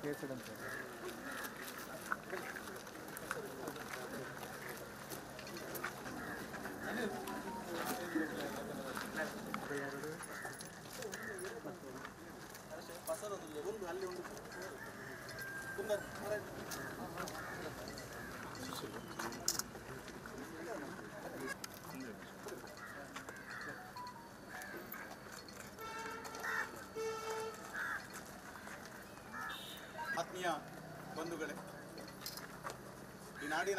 ಕೇಳ್ಸದಂತೆ ಆತ್ಮೀಯ ಬಂಧುಗಳೇ ಈ ನಾಡಿನ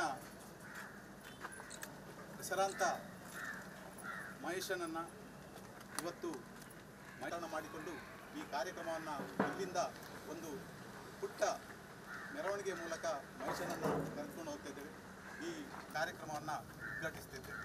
ಹೆಸರಾಂತ ಮಹೇಶನನ್ನು ಇವತ್ತು ಮೈದಾನ ಮಾಡಿಕೊಂಡು ಈ ಕಾರ್ಯಕ್ರಮವನ್ನು ಇಲ್ಲಿಂದ ಒಂದು ಪುಟ್ಟ ಮೆರವಣಿಗೆ ಮೂಲಕ ಮಹೇಶನನ್ನು ಕರೆದುಕೊಂಡು ಹೋಗ್ತಾ ಇದ್ದೇವೆ ಈ ಕಾರ್ಯಕ್ರಮವನ್ನು ಉದ್ಘಾಟಿಸ್ತಿದ್ದೇವೆ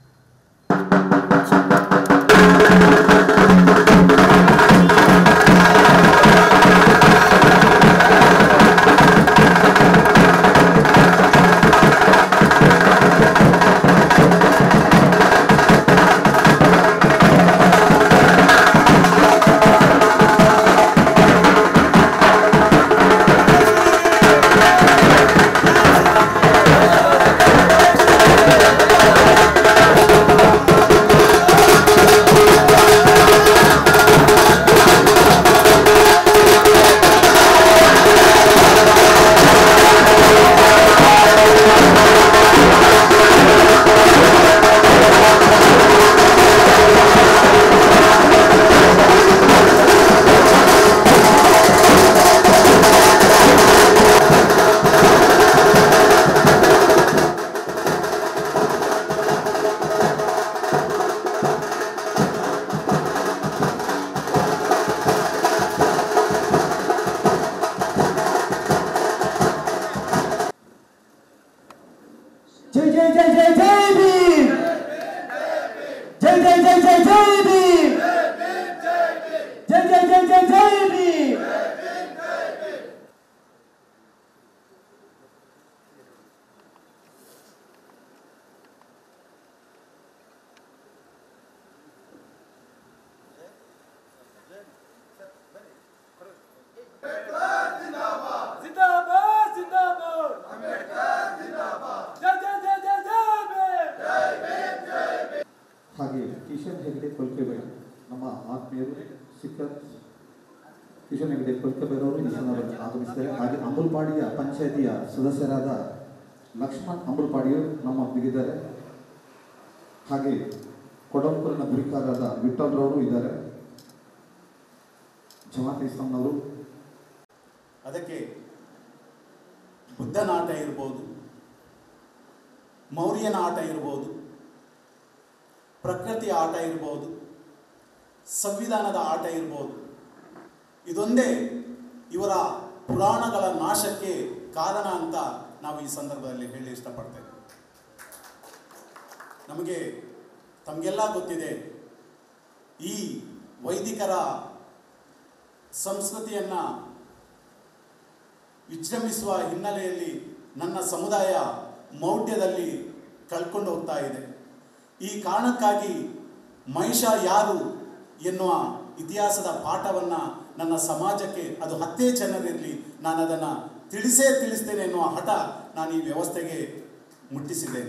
जय जय जय जय जय भीम जय जय जय जय जय भीम जय जय जय जय जय भीम जिंदाबाद जिंदाबाद जय जय जय जय जय भीम ಹಾಗೆ ಕಿಶನ್ ಹೆಗಡೆ ಕೊಲ್ಕೆಬೇಡ ನಮ್ಮ ಆತ್ಮೀಯರು ಸಿಕ್ಕ ಕಿಶನ್ ಹೆಗಡೆ ಕೊಲ್ಕೆಬೇರವರು ಈ ಸಂದರ್ಭದಲ್ಲಿ ಆಗಮಿಸಿದ್ದಾರೆ ಹಾಗೆ ಅಂಬುಲ್ಪಾಡಿಯ ಪಂಚಾಯತಿಯ ಸದಸ್ಯರಾದ ಲಕ್ಷ್ಮಣ್ ಅಂಬುಲ್ಪಾಡಿಯವರು ನಮ್ಮೊಂದಿಗಿದ್ದಾರೆ ಹಾಗೆ ಕೊಡಂಕೂರಿನ ಗುರಿಕಾರರಾದ ವಿಠಲ್ರವರು ಇದ್ದಾರೆ ಜಮಾತ್ ಇಸ್ಲಾಂನವರು ಅದಕ್ಕೆ ಬುದ್ಧನ ಆಟ ಇರ್ಬೋದು ಮೌರ್ಯನ ಆಟ ಇರ್ಬೋದು ಪ್ರಕೃತಿಯ ಆಟ ಇರ್ಬೋದು ಸಂವಿಧಾನದ ಆಟ ಇರ್ಬೋದು ಇದೊಂದೇ ಇವರ ಪುರಾಣಗಳ ನಾಶಕ್ಕೆ ಕಾರಣ ಅಂತ ನಾವು ಈ ಸಂದರ್ಭದಲ್ಲಿ ಹೇಳಿ ಇಷ್ಟಪಡ್ತೇವೆ ನಮಗೆ ತಮಗೆಲ್ಲ ಗೊತ್ತಿದೆ ಈ ವೈದಿಕರ ಸಂಸ್ಕೃತಿಯನ್ನು ವಿಜೃಂಭಿಸುವ ಹಿನ್ನೆಲೆಯಲ್ಲಿ ನನ್ನ ಸಮುದಾಯ ಮೌಢ್ಯದಲ್ಲಿ ಕಳ್ಕೊಂಡು ಹೋಗ್ತಾ ಇದೆ ಈ ಕಾರಣಕ್ಕಾಗಿ ಮಹಿಷ ಯಾರು ಎನ್ನುವ ಇತಿಹಾಸದ ಪಾಠವನ್ನು ನನ್ನ ಸಮಾಜಕ್ಕೆ ಅದು ಹತ್ತೇ ಜನರಿರಲಿ ನಾನು ಅದನ್ನು ತಿಳಿಸೇ ತಿಳಿಸ್ತೇನೆ ಎನ್ನುವ ಹಠ ನಾನು ಈ ವ್ಯವಸ್ಥೆಗೆ ಮುಟ್ಟಿಸಿದ್ದೇನೆ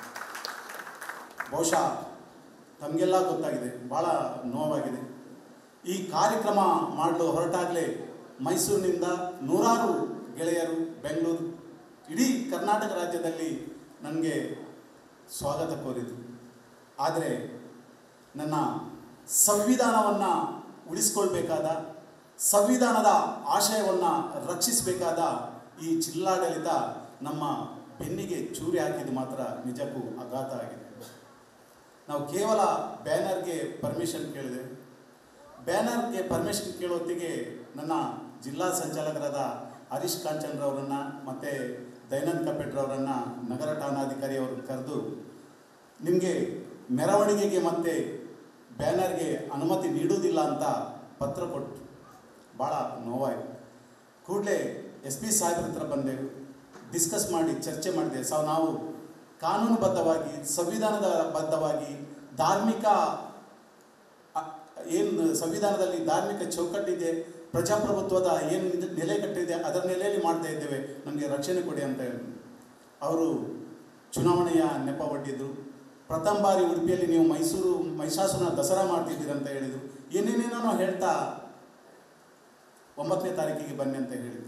ಬಹುಶಃ ತಮಗೆಲ್ಲ ಗೊತ್ತಾಗಿದೆ ಭಾಳ ನೋವಾಗಿದೆ ಈ ಕಾರ್ಯಕ್ರಮ ಮಾಡಲು ಹೊರಟಾಗಲೇ ಮೈಸೂರಿನಿಂದ ನೂರಾರು ಗೆಳೆಯರು ಬೆಂಗಳೂರು ಇಡೀ ಕರ್ನಾಟಕ ರಾಜ್ಯದಲ್ಲಿ ನನಗೆ ಸ್ವಾಗತ ಕೋರಿತು ಆದರೆ ನನ್ನ ಸಂವಿಧಾನವನ್ನು ಉಳಿಸ್ಕೊಳ್ಬೇಕಾದ ಸಂವಿಧಾನದ ಆಶಯವನ್ನು ರಕ್ಷಿಸಬೇಕಾದ ಈ ಜಿಲ್ಲಾಡಳಿತ ನಮ್ಮ ಬೆನ್ನಿಗೆ ಚೂರಿ ಹಾಕಿದ್ದು ಮಾತ್ರ ನಿಜಕ್ಕೂ ಆಘಾತ ಆಗಿದೆ ನಾವು ಕೇವಲ ಬ್ಯಾನರ್ಗೆ ಪರ್ಮಿಷನ್ ಕೇಳಿದೆ ಬ್ಯಾನರ್ಗೆ ಪರ್ಮಿಷನ್ ಕೇಳೋತ್ತಿಗೆ ನನ್ನ ಜಿಲ್ಲಾ ಸಂಚಾಲಕರಾದ ಹರೀಶ್ ಕಾಂಚನ್ರವರನ್ನು ಮತ್ತು ದಯಾನಂದ್ ಕಪೆಟ್ರವರನ್ನು ನಗರ ಠಾಣಾಧಿಕಾರಿ ಅವರು ಕರೆದು ನಿಮಗೆ ಮೆರವಣಿಗೆಗೆ ಮತ್ತು ಬ್ಯಾನರ್ಗೆ ಅನುಮತಿ ನೀಡುವುದಿಲ್ಲ ಅಂತ ಪತ್ರ ಕೊಟ್ಟು ಭಾಳ ನೋವಾಯಿತು ಕೂಡಲೇ ಎಸ್ ಪಿ ಸಾಹೇಬ್ರ ಹತ್ರ ಬಂದೆವು ಡಿಸ್ಕಸ್ ಮಾಡಿ ಚರ್ಚೆ ಮಾಡಿದೆ ಸೊ ನಾವು ಕಾನೂನುಬದ್ಧವಾಗಿ ಸಂವಿಧಾನದ ಬದ್ಧವಾಗಿ ಧಾರ್ಮಿಕ ಅ- ಏನು ಸಂವಿಧಾನದಲ್ಲಿ ಧಾರ್ಮಿಕ ಚೌಕಟ್ಟಿದೆ ಪ್ರಜಾಪ್ರಭುತ್ವದ ಏನು ಇದು ನೆಲೆ ಕಟ್ಟಿದೆ ಅದರ ನೆಲೆಯಲ್ಲಿ ಮಾಡ್ತಾ ಇದ್ದೇವೆ ನಮಗೆ ರಕ್ಷಣೆ ಕೊಡಿ ಅಂತ ಹೇಳಿ ಅವರು ಚುನಾವಣೆಯ ನೆಪ ಒಡ್ಡಿದ್ರು ಪ್ರಥಮ ಬಾರಿ ಉಡುಪಿಯಲ್ಲಿ ನೀವು ಮೈಸೂರು ಮಹಿಷಾಸುರನ ದಸರಾ ಮಾಡ್ತಿದ್ದೀರಿ ಅಂತ ಹೇಳಿದರು ಏನೇನೇನೋ ಹೇಳ್ತಾ ಒಂಬತ್ತನೇ ತಾರೀಕಿಗೆ ಬನ್ನಿ ಅಂತ ಹೇಳಿದರು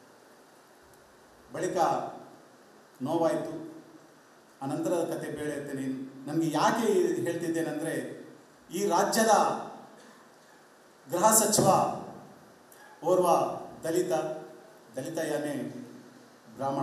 ಬಳಿಕ ನೋವಾಯಿತು ಅನಂತರದ ಕತೆ ಬೇಳೆ ಎತ್ತೇನೆ ನನಗೆ ಯಾಕೆ ಇದು ಹೇಳ್ತಿದ್ದೇನೆಂದರೆ ಈ ರಾಜ್ಯದ ಗೃಹ ಸಚಿವ ಓರ್ವ ದಲಿತ ದಲಿತ ಯಾನೆ ಬ್ರಾಹ್ಮಣ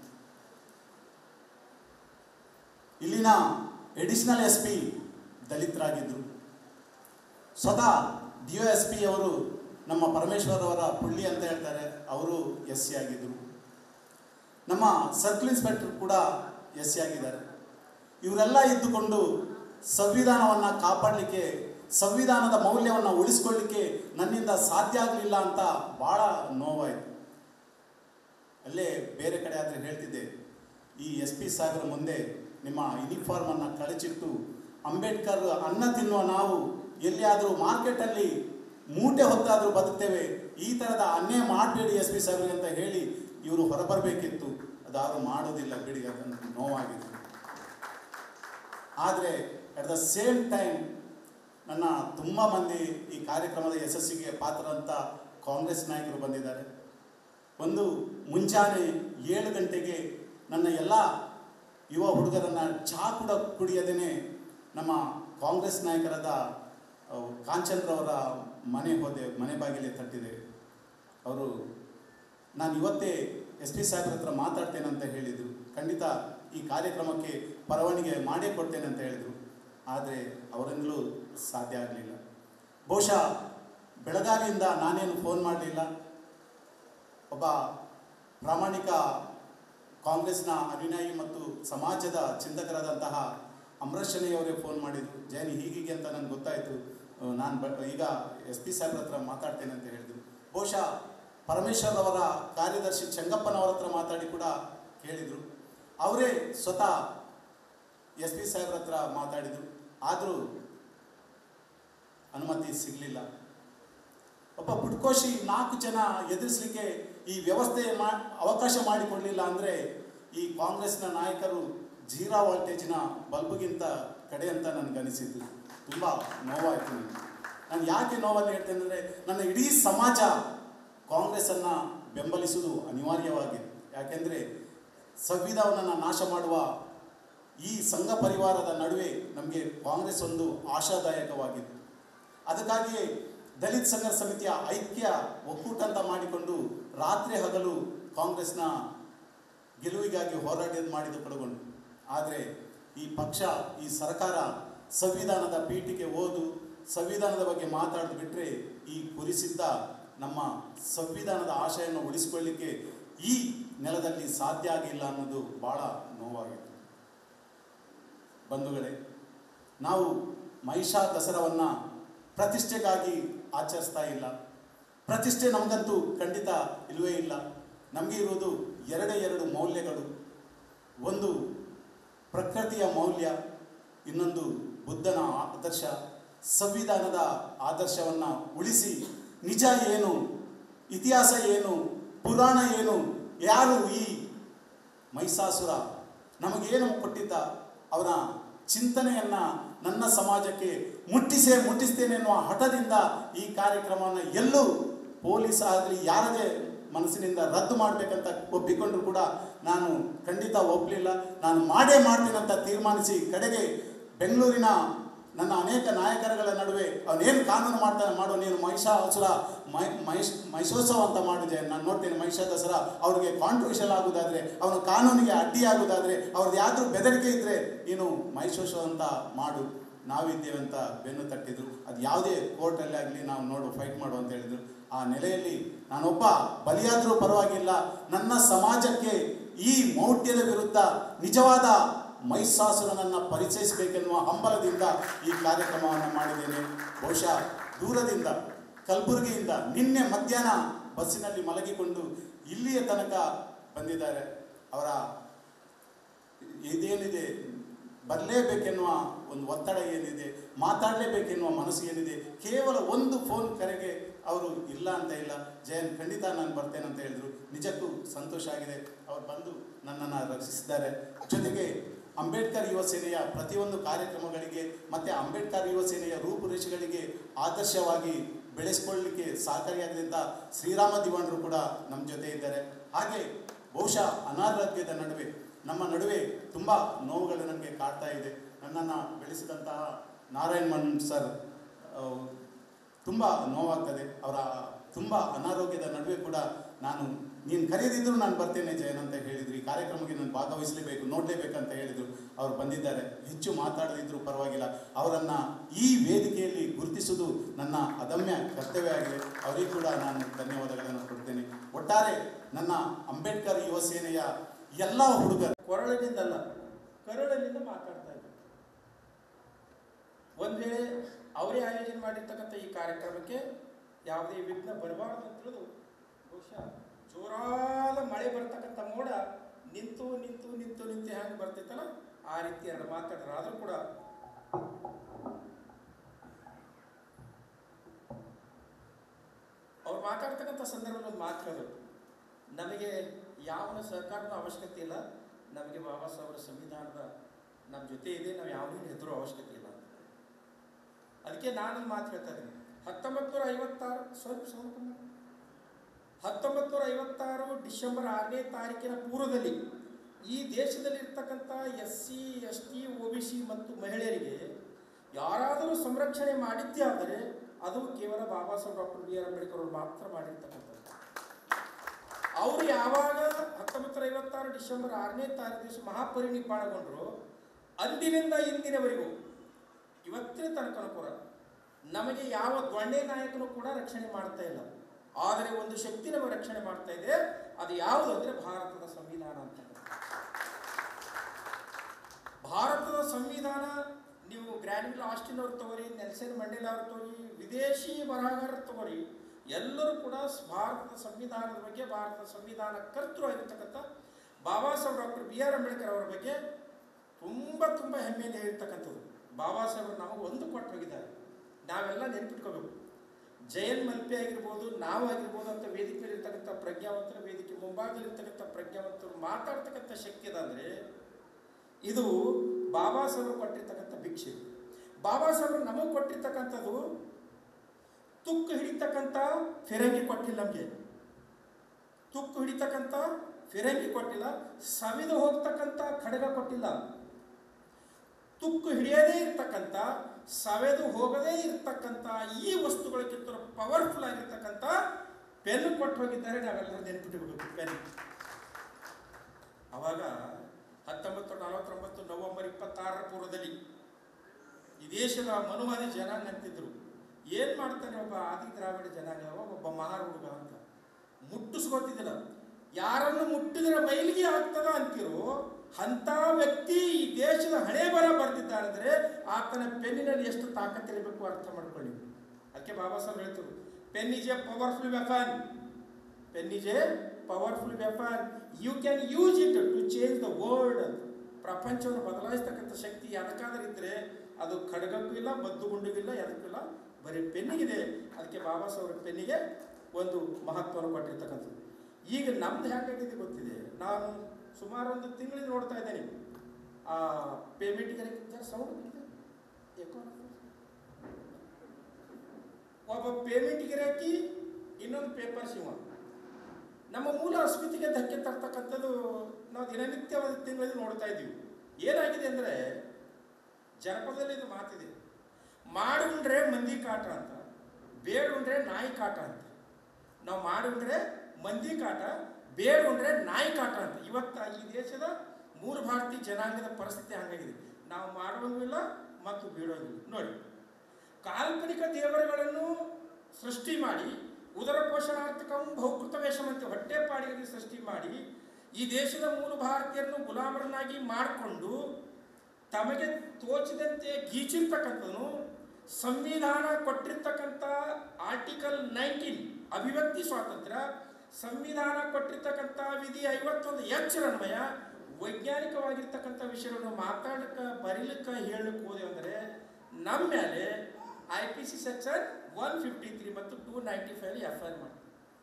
ಇಲ್ಲಿನ ಎಡಿಷನಲ್ ಎಸ್ ಪಿ ದಲಿತರಾಗಿದ್ದರು ಸ್ವತಃ ಡಿ ಒ ಎಸ್ ಪಿ ಅವರು ನಮ್ಮ ಪರಮೇಶ್ವರ್ ಅವರ ಪುಳ್ಳಿ ಅಂತ ಹೇಳ್ತಾರೆ ಅವರು ಎಸ್ ಸಿ ಆಗಿದ್ದರು ನಮ್ಮ ಸರ್ಕಲ್ ಇನ್ಸ್ಪೆಕ್ಟರ್ ಕೂಡ ಎಸ್ ಸಿ ಆಗಿದ್ದಾರೆ ಇವರೆಲ್ಲ ಇದ್ದುಕೊಂಡು ಸಂವಿಧಾನವನ್ನು ಕಾಪಾಡಲಿಕ್ಕೆ ಸಂವಿಧಾನದ ಮೌಲ್ಯವನ್ನು ಉಳಿಸ್ಕೊಳ್ಳಿಕ್ಕೆ ನನ್ನಿಂದ ಸಾಧ್ಯ ಆಗಲಿಲ್ಲ ಅಂತ ಭಾಳ ನೋವಾಯಿತು ಅಲ್ಲೇ ಬೇರೆ ಕಡೆ ಆದರೆ ಹೇಳ್ತಿದ್ದೆ ಈ ಎಸ್ ಪಿ ಸಾಹೇಬರ ಮುಂದೆ ನಿಮ್ಮ ಯೂನಿಫಾರ್ಮನ್ನು ಕಳಚಿಟ್ಟು ಅಂಬೇಡ್ಕರ್ ಅನ್ನ ತಿನ್ನುವ ನಾವು ಎಲ್ಲಿಯಾದರೂ ಮಾರ್ಕೆಟಲ್ಲಿ ಮೂಟೆ ಹೊತ್ತಾದರೂ ಬದುಕ್ತೇವೆ ಈ ಥರದ ಅನ್ಯಾಯ ಮಾಡಬೇಡಿ ಎಸ್ ಪಿ ಸಾಹೇಬ್ರಿಗೆ ಅಂತ ಹೇಳಿ ಇವರು ಹೊರಬರಬೇಕಿತ್ತು ಅದಾದರೂ ಮಾಡೋದಿಲ್ಲ ಬಿಡಿ ಅದನ್ನು ನೋವಾಗಿದೆ ಆದರೆ ಅಟ್ ದ ಸೇಮ್ ಟೈಮ್ ನನ್ನ ತುಂಬ ಮಂದಿ ಈ ಕಾರ್ಯಕ್ರಮದ ಯಶಸ್ಸಿಗೆ ಪಾತ್ರರಂತ ಕಾಂಗ್ರೆಸ್ ನಾಯಕರು ಬಂದಿದ್ದಾರೆ ಒಂದು ಮುಂಜಾನೆ ಏಳು ಗಂಟೆಗೆ ನನ್ನ ಎಲ್ಲ ಯುವ ಹುಡುಗರನ್ನು ಚಹಾ ಕೂಡ ಕುಡಿಯದೇ ನಮ್ಮ ಕಾಂಗ್ರೆಸ್ ನಾಯಕರಾದ ಅಹ್, ಕಾಂಚನ್ರವರ ಮನೆ ಹೋದೆ ಮನೆ ಬಾಗಿಲೇ ತಟ್ಟಿದೆ ಅವರು ನಾನು ಇವತ್ತೇ ಎಸ್ ಪಿ ಸಾಹೇಬ್ರ ಹತ್ರ ಮಾತಾಡ್ತೇನೆ ಅಂತ ಹೇಳಿದರು ಖಂಡಿತ ಈ ಕಾರ್ಯಕ್ರಮಕ್ಕೆ ಪರವಾನಿಗೆ ಮಾಡೇ ಕೊಡ್ತೇನೆ ಅಂತ ಹೇಳಿದರು ಆದರೆ ಅವರಿಂದಲೂ ಸಾಧ್ಯ ಆಗಲಿಲ್ಲ ಬಹುಶಃ ಬೆಳಗಾವಿಯಿಂದ ನಾನೇನು ಫೋನ್ ಮಾಡಲಿಲ್ಲ ಒಬ್ಬ ಪ್ರಾಮಾಣಿಕ ಕಾಂಗ್ರೆಸ್ನ ಅನುಯಾಯಿ ಮತ್ತು ಸಮಾಜದ ಚಿಂತಕರಾದಂತಹ ಅಮರೇಶ್ ಶೆಣಿಯವರೇ ಫೋನ್ ಮಾಡಿದರು ಜೈನ್ ಹೀಗೀಗೆ ಅಂತ ನನಗೆ ಗೊತ್ತಾಯಿತು ನಾನು ಬ ಈಗ ಎಸ್ ಪಿ ಸಾಹೇಬ್ರ ಹತ್ರ ಮಾತಾಡ್ತೇನೆ ಅಂತ ಹೇಳಿದರು ಬಹುಶಃ ಪರಮೇಶ್ವರ್ ಅವರ ಕಾರ್ಯದರ್ಶಿ ಚೆಂಗಪ್ಪನವರ ಹತ್ರ ಮಾತಾಡಿ ಕೂಡ ಕೇಳಿದರು ಅವರೇ ಸ್ವತಃ ಎಸ್ ಪಿ ಸಾಹೇಬ್ರ ಹತ್ರ ಮಾತಾಡಿದರು ಆದರೂ ಅನುಮತಿ ಸಿಗಲಿಲ್ಲ ಒಬ್ಬ ಪುಟ್ಕೋಶಿ ನಾಲ್ಕು ಜನ ಎದುರಿಸಲಿಕ್ಕೆ ಈ ವ್ಯವಸ್ಥೆ ಮಾ ಅವಕಾಶ ಮಾಡಿಕೊಡಲಿಲ್ಲ ಅಂದರೆ ಈ ಕಾಂಗ್ರೆಸ್ನ ನಾಯಕರು ಜೀರಾ ವೋಲ್ಟೇಜಿನ ಬಲ್ಬ್ಗಿಂತ ಕಡೆ ಅಂತ ನನಗನಿಸಿದ್ದು ತುಂಬ ನೋವಾಯಿತು ನನಗೆ ನಾನು ಯಾಕೆ ನೋವನ್ನು ಹೇಳ್ತೇನೆ ಅಂದರೆ ನನ್ನ ಇಡೀ ಸಮಾಜ ಕಾಂಗ್ರೆಸ್ಸನ್ನು ಬೆಂಬಲಿಸುವುದು ಅನಿವಾರ್ಯವಾಗಿದೆ ಯಾಕೆಂದರೆ ಸಂವಿಧಾನವನ್ನು ನಾಶ ಮಾಡುವ ಈ ಸಂಘ ಪರಿವಾರದ ನಡುವೆ ನಮಗೆ ಕಾಂಗ್ರೆಸ್ ಒಂದು ಆಶಾದಾಯಕವಾಗಿತ್ತು ಅದಕ್ಕಾಗಿಯೇ ದಲಿತ ಸಂಘ ಸಮಿತಿಯ ಐಕ್ಯ ಒಕ್ಕೂಟ ಅಂತ ಮಾಡಿಕೊಂಡು ರಾತ್ರಿ ಹಗಲು ಕಾಂಗ್ರೆಸ್ನ ಗೆಲುವಿಗಾಗಿ ಹೋರಾಟ ಮಾಡಿದ ಪಡಗೊಂಡು ಆದರೆ ಈ ಪಕ್ಷ ಈ ಸರ್ಕಾರ ಸಂವಿಧಾನದ ಪೀಠಿಗೆ ಓದು ಸಂವಿಧಾನದ ಬಗ್ಗೆ ಮಾತಾಡೋದು ಬಿಟ್ಟರೆ ಈ ಕುರಿಸಿದ್ದ ನಮ್ಮ ಸಂವಿಧಾನದ ಆಶಯನ್ನು ಉಳಿಸಿಕೊಳ್ಳಿಕ್ಕೆ ಈ ನೆಲದಲ್ಲಿ ಸಾಧ್ಯ ಆಗಿಲ್ಲ ಅನ್ನೋದು ಭಾಳ ನೋವಾಗಿತ್ತು ಬಂಧುಗಳೇ ನಾವು ಮಹಿಷಾ ದಸರಾವನ್ನು ಪ್ರತಿಷ್ಠೆಗಾಗಿ ಆಚರಿಸ್ತಾ ಇಲ್ಲ ಪ್ರತಿಷ್ಠೆ ನಮಗಂತೂ ಖಂಡಿತ ಇಲ್ಲವೇ ಇಲ್ಲ ನಮಗೆ ಇರುವುದು ಎರಡೇ ಎರಡು ಮೌಲ್ಯಗಳು ಒಂದು ಪ್ರಕೃತಿಯ ಮೌಲ್ಯ ಇನ್ನೊಂದು ಬುದ್ಧನ ಆದರ್ಶ ಸಂವಿಧಾನದ ಆದರ್ಶವನ್ನು ಉಳಿಸಿ ನಿಜ ಏನು ಇತಿಹಾಸ ಏನು ಪುರಾಣ ಏನು ಯಾರು ಈ ಮೈಸಾಸುರ ನಮಗೇನು ಕೊಟ್ಟಿದ್ದ ಅವರ ಚಿಂತನೆಯನ್ನು ನನ್ನ ಸಮಾಜಕ್ಕೆ ಮುಟ್ಟಿಸೇ ಮುಟ್ಟಿಸ್ತೇನೆ ಎನ್ನುವ ಹಠದಿಂದ ಈ ಕಾರ್ಯಕ್ರಮವನ್ನು ಎಲ್ಲೂ ಪೊಲೀಸ್ ಆಗಲಿ ಯಾರದೇ ಮನಸ್ಸಿನಿಂದ ರದ್ದು ಮಾಡಬೇಕಂತ ಒಪ್ಪಿಕೊಂಡ್ರು ಕೂಡ ನಾನು ಖಂಡಿತ ಒಪ್ಪಲಿಲ್ಲ ನಾನು ಮಾಡೇ ಮಾಡ್ತೀನಿ ಅಂತ ತೀರ್ಮಾನಿಸಿ ಕಡೆಗೆ ಬೆಂಗಳೂರಿನ ನನ್ನ ಅನೇಕ ನಾಯಕರುಗಳ ನಡುವೆ ಅವನೇನು ಕಾನೂನು ಮಾಡ್ತಾನೆ ಮಾಡೋ ನೀನು ಮಹಿಷಾಸುರ ಮೈ ಮಹಿಷ್ ಮಹಿಷೋತ್ಸವ ಅಂತ ಮಾಡಿದೆ ನಾನು ನೋಡ್ತೇನೆ ಮಹಿಷ ದಸರಾ ಅವ್ರಿಗೆ ಕಾಂಟ್ರವರ್ಷಿಯಲ್ ಆಗೋದಾದರೆ ಅವನ ಕಾನೂನಿಗೆ ಅಡ್ಡಿಯಾಗೋದಾದರೆ ಅವ್ರದ್ದು ಯಾವ್ದು ಬೆದರಿಕೆ ಇದ್ದರೆ ನೀನು ಮಹಿಷೋತ್ಸವ ಅಂತ ಮಾಡು ನಾವಿದ್ದೇವೆ ಅಂತ ಬೆನ್ನು ತಟ್ಟಿದ್ರು ಅದು ಯಾವುದೇ ಕೋರ್ಟಲ್ಲಿ ಆಗಲಿ ನಾವು ನೋಡು ಫೈಟ್ ಮಾಡು ಅಂತ ಹೇಳಿದ್ರು ಆ ನೆಲೆಯಲ್ಲಿ ನಾನೊಬ್ಬ ಬಲಿಯಾದರೂ ಪರವಾಗಿಲ್ಲ ನನ್ನ ಸಮಾಜಕ್ಕೆ ಈ ಮೌಢ್ಯದ ವಿರುದ್ಧ ನಿಜವಾದ ಮೈಸಾಸುರನನ್ನು ಪರಿಚಯಿಸಬೇಕೆನ್ನುವ ಹಂಬಲದಿಂದ ಈ ಕಾರ್ಯಕ್ರಮವನ್ನು ಮಾಡಿದ್ದೇನೆ ಬಹುಶಃ ದೂರದಿಂದ ಕಲಬುರಗಿಯಿಂದ ನಿನ್ನೆ ಮಧ್ಯಾಹ್ನ ಬಸ್ಸಿನಲ್ಲಿ ಮಲಗಿಕೊಂಡು ಇಲ್ಲಿಯ ತನಕ ಬಂದಿದ್ದಾರೆ ಅವರ ಇದೇನಿದೆ ಬರಲೇಬೇಕೆನ್ನುವ ಒಂದು ಒತ್ತಡ ಏನಿದೆ ಮಾತಾಡಲೇಬೇಕೆನ್ನುವ ಮನಸ್ಸು ಏನಿದೆ ಕೇವಲ ಒಂದು ಫೋನ್ ಕರೆಗೆ ಅವರು ಇಲ್ಲ ಅಂತ ಇಲ್ಲ ಜಯನ್ ಖಂಡಿತ ನಾನು ಬರ್ತೇನೆ ಅಂತ ಹೇಳಿದರು ನಿಜಕ್ಕೂ ಸಂತೋಷ ಆಗಿದೆ ಅವ್ರು ಬಂದು ನನ್ನನ್ನು ರಕ್ಷಿಸಿದ್ದಾರೆ ಜೊತೆಗೆ ಅಂಬೇಡ್ಕರ್ ಯುವ ಸೇನೆಯ ಪ್ರತಿಯೊಂದು ಕಾರ್ಯಕ್ರಮಗಳಿಗೆ ಮತ್ತು ಅಂಬೇಡ್ಕರ್ ಯುವ ಸೇನೆಯ ರೂಪುರೇಷೆಗಳಿಗೆ ಆದರ್ಶವಾಗಿ ಬೆಳೆಸ್ಕೊಳ್ಳಲಿಕ್ಕೆ ಸಹಕಾರಿಯಾದಂಥ ಶ್ರೀರಾಮ ದಿವಾಣರು ಕೂಡ ನಮ್ಮ ಜೊತೆ ಇದ್ದಾರೆ ಹಾಗೆ ಬಹುಶಃ ಅನಾರೋಗ್ಯದ ನಡುವೆ ನಮ್ಮ ನಡುವೆ ತುಂಬ ನೋವುಗಳು ನನಗೆ ಕಾಡ್ತಾ ಇದೆ ನನ್ನನ್ನು ಬೆಳೆಸಿದಂತಹ ನಾರಾಯಣ್ ಮನ್ ಸರ್ ತುಂಬ ನೋವಾಗ್ತದೆ ಅವರ ತುಂಬ ಅನಾರೋಗ್ಯದ ನಡುವೆ ಕೂಡ ನಾನು ನೀನು ಕರೆಯದಿದ್ದರೂ ನಾನು ಬರ್ತೇನೆ ಜಯನ್ ಅಂತ ಹೇಳಿದ್ರು ಈ ಕಾರ್ಯಕ್ರಮಕ್ಕೆ ನಾನು ಭಾಗವಹಿಸಲೇಬೇಕು ನೋಡಲೇಬೇಕಂತ ಹೇಳಿದರು ಅವರು ಬಂದಿದ್ದಾರೆ ಹೆಚ್ಚು ಮಾತಾಡದಿದ್ದರೂ ಪರವಾಗಿಲ್ಲ ಅವರನ್ನು ಈ ವೇದಿಕೆಯಲ್ಲಿ ಗುರುತಿಸುವುದು ನನ್ನ ಅದಮ್ಯ ಕರ್ತವ್ಯ ಆಗಿದೆ ಅವರಿಗೂ ಕೂಡ ನಾನು ಧನ್ಯವಾದಗಳನ್ನು ಕೊಡ್ತೇನೆ ಒಟ್ಟಾರೆ ನನ್ನ ಅಂಬೇಡ್ಕರ್ ಯುವ ಸೇನೆಯ ಎಲ್ಲ ಹುಡುಗರು ಕೊರಳಿನಿಂದಲ್ಲ ಕರುಳಿನಿಂದ ಮಾತಾಡ್ತಾ ಇದ್ದಾರೆ ಒಂದು ವೇಳೆ ಅವರೇ ಆಯೋಜನೆ ಮಾಡಿರ್ತಕ್ಕಂಥ ಈ ಕಾರ್ಯಕ್ರಮಕ್ಕೆ ಯಾವುದೇ ವಿಘ್ನ ಬರಬಾರದು ಅಂತ ತಿಳಿದು ಬಹುಶಃ ಜೋರಾದ ಮಳೆ ಬರ್ತಕ್ಕಂಥ ಮೋಡ ನಿಂತು ನಿಂತು ನಿಂತು ನಿಂತು ಹೆಂಗೆ ಬರ್ತಿತ್ತಲ್ಲ ಆ ರೀತಿ ಎರಡು ಮಾತಾಡಿದ್ರು ಆದರೂ ಕೂಡ ಅವ್ರು ಮಾತಾಡ್ತಕ್ಕಂಥ ಸಂದರ್ಭದಲ್ಲಿ ಒಂದು ಮಾತು ಹೇಳಿದ್ರು ನಮಗೆ ಯಾವ ಸಹಕಾರದ ಅವಶ್ಯಕತೆ ಇಲ್ಲ ನಮಗೆ ಬಾಬಾ ಸಾಹೇಬರ ಸಂವಿಧಾನದ ನಮ್ಮ ಜೊತೆ ಇದೆ ನಾವು ಯಾವುದೂ ಹೆದರೋ ಅವಶ್ಯಕತೆ ಇಲ್ಲ ಅಂತ ಅದಕ್ಕೆ ನಾನು ಮಾತು ಹೇಳ್ತಾ ಇದ್ದೀನಿ ಹತ್ತೊಂಬತ್ತು ನೂರ ಐವತ್ತಾರು ಸ್ವಲ್ಪ ಸ್ವಲ್ಪ ಹತ್ತೊಂಬತ್ತು ನೂರ ಐವತ್ತಾರು ಡಿಸೆಂಬರ್ ಆರನೇ ತಾರೀಕಿನ ಪೂರ್ವದಲ್ಲಿ ಈ ದೇಶದಲ್ಲಿ ಇರ್ತಕ್ಕಂಥ S C S T O B C ಮತ್ತು ಮಹಿಳೆಯರಿಗೆ ಯಾರಾದರೂ ಸಂರಕ್ಷಣೆ ಮಾಡಿದ್ದೇ ಆದರೆ ಅದು ಕೇವಲ Baba Saheb doctor B R Ambedkar ಅವರು ಮಾತ್ರ ಮಾಡಿರ್ತಕ್ಕಂಥದ್ದು ಅವರು ಯಾವಾಗ ಹತ್ತೊಂಬತ್ತು ನೂರ ಐವತ್ತಾರು ಡಿಸೆಂಬರ್ ಆರನೇ ತಾರೀಕು ದಿವಸ ಮಹಾಪರಿನಿರ್ವಾಣಗೊಂಡರು ಅಂದಿನಿಂದ ಇಂದಿನವರೆಗೂ ಇವತ್ತಿನ ತನಕ ಕೂಡ ನಮಗೆ ಯಾವ ದೊಣ್ಣೆ ನಾಯಕನು ಕೂಡ ರಕ್ಷಣೆ ಮಾಡ್ತಾ ಇಲ್ಲ ಆದರೆ ಒಂದು ಶಕ್ತಿ ನಮಗೆ ರಕ್ಷಣೆ ಮಾಡ್ತಾ ಇದೆ ಅದು ಯಾವುದು ಅಂದರೆ ಭಾರತದ ಸಂವಿಧಾನ ಅಂತ ಭಾರತದ ಸಂವಿಧಾನ ನೀವು ಗ್ರ್ಯಾನಿಲ್ ಆಸ್ಟಿನ್ ಅವ್ರು ತಗೋರಿ ನೆಲ್ಸನ್ ಮಂಡೇಲಾ ಅವ್ರು ತಗೋರಿ ವಿದೇಶಿ ಬರಹಗಾರರು ತಗೋರಿ ಎಲ್ಲರೂ ಕೂಡ ಸ್- ಭಾರತದ ಸಂವಿಧಾನದ ಬಗ್ಗೆ ಭಾರತದ ಸಂವಿಧಾನ ಕರ್ತೃ ಆಗಿರ್ತಕ್ಕಂಥ Baba Saheb doctor B R Ambedkar ಅವರ ಬಗ್ಗೆ ತುಂಬ ತುಂಬ ಹೆಮ್ಮೆಯಿಂದ ಹೇಳ್ತಕ್ಕಂಥದ್ದು ಬಾಬಾ ಸಾಹೇಬರು ನಮಗೆ ಒಂದು ಕೊಟ್ಟು ಹೋಗಿದ್ದಾರೆ ನಾವೆಲ್ಲ ನೆನ್ಪಿಟ್ಕೋಬೇಕು ಜಯನ್ ಮಲ್ಪೆ ಆಗಿರ್ಬೋದು ನಾವು ಆಗಿರ್ಬೋದು ಅಂತ ವೇದಿಕೆ ಮೇಲೆ ಇರ್ತಕ್ಕಂಥ ಪ್ರಜ್ಞಾವಂತರ ವೇದಿಕೆ ಮುಂಭಾಗದಲ್ಲಿರ್ತಕ್ಕಂಥ ಪ್ರಜ್ಞಾವಂತರು ಮಾತಾಡ್ತಕ್ಕಂಥ ಶಕ್ತಿ ಅದಂದರೆ ಇದು ಬಾಬಾ ಸಾಹೇಬರು ಕೊಟ್ಟಿರ್ತಕ್ಕಂಥ ಭಿಕ್ಷೆ ಬಾಬಾ ಸಾಹೇಬರು ನಮಗೆ ಕೊಟ್ಟಿರ್ತಕ್ಕಂಥದ್ದು ತುಕ್ಕು ಹಿಡಿತಕ್ಕಂಥ ಫಿರಂಗಿ ಕೊಟ್ಟಿಲ್ಲ ನಮಗೆ ತುಕ್ಕು ಹಿಡಿತಕ್ಕಂಥ ಫಿರಂಗಿ ಕೊಟ್ಟಿಲ್ಲ ಸವಿದು ಹೋಗ್ತಕ್ಕಂಥ ಖಡ್ಗ ಕೊಟ್ಟಿಲ್ಲ ತುಕ್ಕು ಹಿಡಿಯದೇ ಇರ್ತಕ್ಕಂಥ ಸವೆದು ಹೋಗದೇ ಇರ್ತಕ್ಕಂಥ ಈ ವಸ್ತುಗಳಕ್ಕಿಂತ ಪವರ್ಫುಲ್ ಆಗಿರ್ತಕ್ಕಂಥ ಪೆನ್ ಕೊಟ್ಟು ಹೋಗಿದ್ದಾರೆ ನಾವೆಲ್ಲರೂ ನೆನಪಿಟ್ಟಬೇಕು ಪೆನ್ ಅವಾಗ ಹತ್ತೊಂಬತ್ತು ನಲವತ್ತೊಂಬತ್ತು ನವೆಂಬರ್ ಇಪ್ಪತ್ತಾರರ ಪೂರ್ವದಲ್ಲಿ ಈ ದೇಶದ ಮನುವಾದಿ ಜನಾಂಗ ಅಂತಿದ್ರು ಏನು ಮಾಡ್ತಾನೆ ಒಬ್ಬ ಆದಿ ದ್ರಾವಿಡ ಜನಾಂಗ ಒಬ್ಬ ಮಹಾರ್ ಹುಡುಗ ಅಂತ ಮುಟ್ಟಿಸ್ಕೊತಿದ್ದಿಲ್ಲ ಯಾರನ್ನು ಮುಟ್ಟಿದ್ರೆ ಮೈಲಿಗೆ ಆಗ್ತದ ಅಂತಿರೋ ಅಂಥ ವ್ಯಕ್ತಿ ಈ ದೇಶದ ಹಣೆ ಬರ ಬರ್ತಿದ್ದಾರಂದ್ರೆ ಆತನ ಪೆನ್ನಿನಲ್ಲಿ ಎಷ್ಟು ತಾಕತ್ತಿರಬೇಕು ಅರ್ಥ ಮಾಡ್ಕೊಳ್ಳಿ ಅದಕ್ಕೆ ಬಾಬಾ ಸಾಹೇಬ್ ಹೇಳ್ತಿದ್ರು pen is a powerful weapon pen is a powerful weapon you can use it to change the world ಅಂತ ಪ್ರಪಂಚವನ್ನು ಬದಲಾಯಿಸ್ತಕ್ಕಂಥ ಶಕ್ತಿ ಯಾದಕ್ಕಾದ್ರೂ ಇದ್ದರೆ ಅದು ಖಡ್ಗಕ್ಕೂ ಇಲ್ಲ ಬದ್ದು ಗುಂಡಿಗಿಲ್ಲ ಎದಕ್ಕಿಲ್ಲ ಬರೀ ಪೆನ್ನಿಗಿದೆ ಅದಕ್ಕೆ ಬಾಬಾ ಸಾಹೇಬ್ರ ಪೆನ್ನಿಗೆ ಒಂದು ಮಹತ್ವವನ್ನು ಕೊಟ್ಟಿರ್ತಕ್ಕಂಥದ್ದು ಈಗ ನಮ್ದು ಹೇಗಾಗಿದೆ ಗೊತ್ತಿದೆ ನಾನು ಸುಮಾರು ಒಂದು ತಿಂಗಳಿಂದ ನೋಡ್ತಾ ಇದ್ದೇನೆ ಆ ಪೇಮೆಂಟ್ಗೆ ಸೌಂಡ್ ಒಬ್ಬ ಪೇಮೆಂಟ್ ಗಿರಾಕಿ ಇನ್ನೊಂದು ಪೇಪರ್ ಸಿಂಹ ನಮ್ಮ ಮೂಲ ಅಸ್ಮಿತೆಗೆ ಧಕ್ಕೆ ತರ್ತಕ್ಕಂಥದ್ದು ನಾವು ದಿನನಿತ್ಯ ಒಂದು ತಿಂಗಳಲ್ಲಿ ನೋಡ್ತಾ ಇದ್ದೀವಿ ಏನಾಗಿದೆ ಅಂದರೆ ಜನಪದದಲ್ಲಿ ಇದು ಮಾತಿದೆ ಮಾಡುಂಡ್ರೆ ಮಂದಿ ಕಾಟ ಅಂತ ಬೇಡುಂಡ್ರೆ ನಾಯಿ ಕಾಟ ಅಂತ ನಾವು ಮಾಡುಂಡ್ರೆ ಮಂದಿ ಕಾಟ ಬೇಡುಂಡ್ರೆ ನಾಯಿ ಕಾಟ ಅಂತ ಇವತ್ತು ಈ ದೇಶದ ಮೂಲ ಭಾರತೀಯ ಜನಾಂಗದ ಪರಿಸ್ಥಿತಿ ಹಂಗಾಗಿದೆ ನಾವು ಮಾಡುವಂಗಿಲ್ಲ ಮತ್ತು ಬೀಳೋಂಗಿಲ್ಲ ನೋಡಿ ಕಾಲ್ಪನಿಕ ದೇವರುಗಳನ್ನು ಸೃಷ್ಟಿ ಮಾಡಿ ಉದರ ಪೋಷಣಾರ್ಥಕಂ ಬಹುಕೃತ ವೇಷಮಂತೆ ಹೊಟ್ಟೆಪಾಡಿಗೆ ಸೃಷ್ಟಿ ಮಾಡಿ ಈ ದೇಶದ ಮೂಲ ಭಾರತೀಯರನ್ನು ಗುಲಾಮರನ್ನಾಗಿ ಮಾಡಿಕೊಂಡು ತಮಗೆ ತೋಚಿದಂತೆ ಗೀಚಿರ್ತಕ್ಕಂಥನು ಸಂವಿಧಾನ ಕೊಟ್ಟಿರ್ತಕ್ಕಂಥ ಆರ್ಟಿಕಲ್ ನೈನ್ಟೀನ್ ಅಭಿವ್ಯಕ್ತಿ ಸ್ವಾತಂತ್ರ್ಯ ಸಂವಿಧಾನ ಕೊಟ್ಟಿರ್ತಕ್ಕಂಥ ವಿಧಿ ಐವತ್ತೊಂದು ಎಚ್ಚರನ್ವಯ ವೈಜ್ಞಾನಿಕವಾಗಿರ್ತಕ್ಕಂಥ ವಿಷಯಗಳನ್ನು ಮಾತಾಡಕ್ಕೆ ಬರೀಲಿಕ್ಕೆ ಹೇಳಲಿಕ್ಕೆ ಹೋದೆ ಅಂದರೆ ನಮ್ಮ ಮೇಲೆ I P C section one fifty three ಮತ್ತು two ninety five F I R ಮಾಡಿ